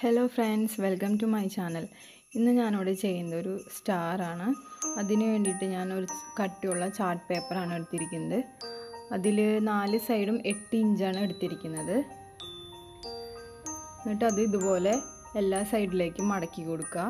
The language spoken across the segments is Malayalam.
hello friends welcome to my channel ഇന്ന് ഞാനിവിടെ ചെയ്യുന്നത് ഒരു സ്റ്റാറാണ് അതിന് വേണ്ടിയിട്ട് ഞാൻ ഒരു കട്ടിയുള്ള ചാർട്ട് പേപ്പറാണ് എടുത്തിരിക്കുന്നത് അതിൽ നാല് സൈഡും എട്ട് ഇഞ്ചാണ് എടുത്തിരിക്കുന്നത് എന്നിട്ട് അത് ഇതുപോലെ എല്ലാ സൈഡിലേക്കും മടക്കി കൊടുക്കുക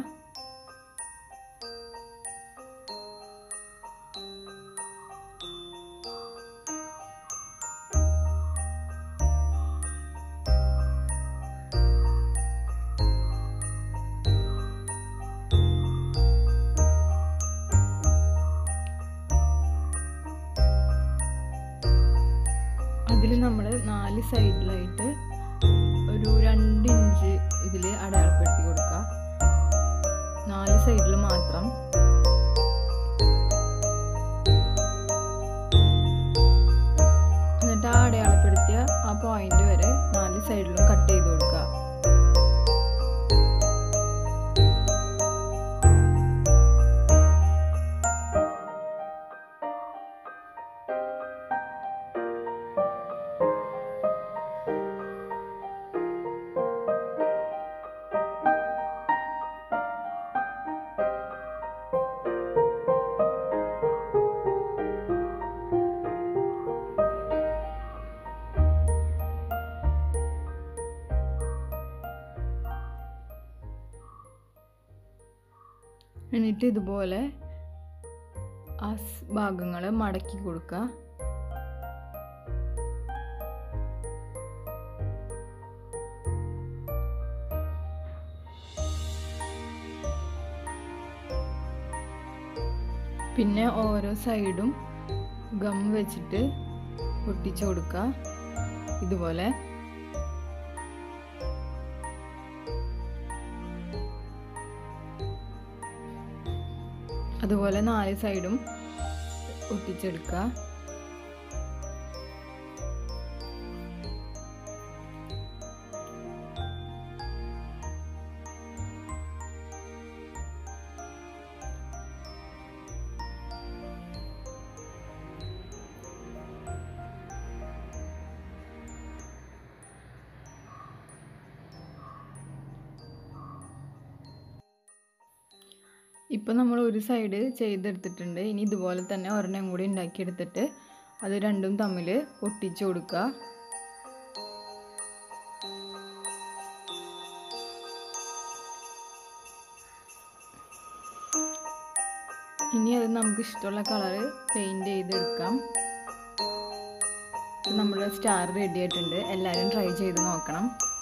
അതിൽ നമ്മൾ നാല് സൈഡിലായിട്ട് ഒരു രണ്ട് ഇഞ്ച് ഇതിൽ അടയാളപ്പെടുത്തി കൊടുക്കുക നാല് സൈഡിൽ മാത്രം എന്നിട്ട് ആ അടയാളപ്പെടുത്തിയ ആ പോയിന്റ് വരെ നാല് സൈഡിലും കട്ട് ചെയ്ത് കൊടുക്കുക എന്നിട്ട് ഇതുപോലെ ആ ഭാഗങ്ങൾ മടക്കി കൊടുക്കുക പിന്നെ ഓരോ സൈഡും ഗം വെച്ചിട്ട് ഒട്ടിച്ചു കൊടുക്കുക ഇതുപോലെ അതുപോലെ നാല് സൈഡും ഒട്ടിച്ചെടുക്കുക ഇപ്പം നമ്മൾ ഒരു സൈഡ് ചെയ്തെടുത്തിട്ടുണ്ട് ഇനി ഇതുപോലെ തന്നെ ഒരെണ്ണം കൂടി ഉണ്ടാക്കിയെടുത്തിട്ട് അത് രണ്ടും തമ്മിൽ ഒട്ടിച്ചു കൊടുക്കുക ഇനി അത് നമുക്ക് ഇഷ്ടമുള്ള കളറ് പെയിൻറ് ചെയ്തെടുക്കാം നമ്മുടെ സ്റ്റാർ റെഡി ആയിട്ടുണ്ട് എല്ലാവരും ട്രൈ ചെയ്ത് നോക്കണം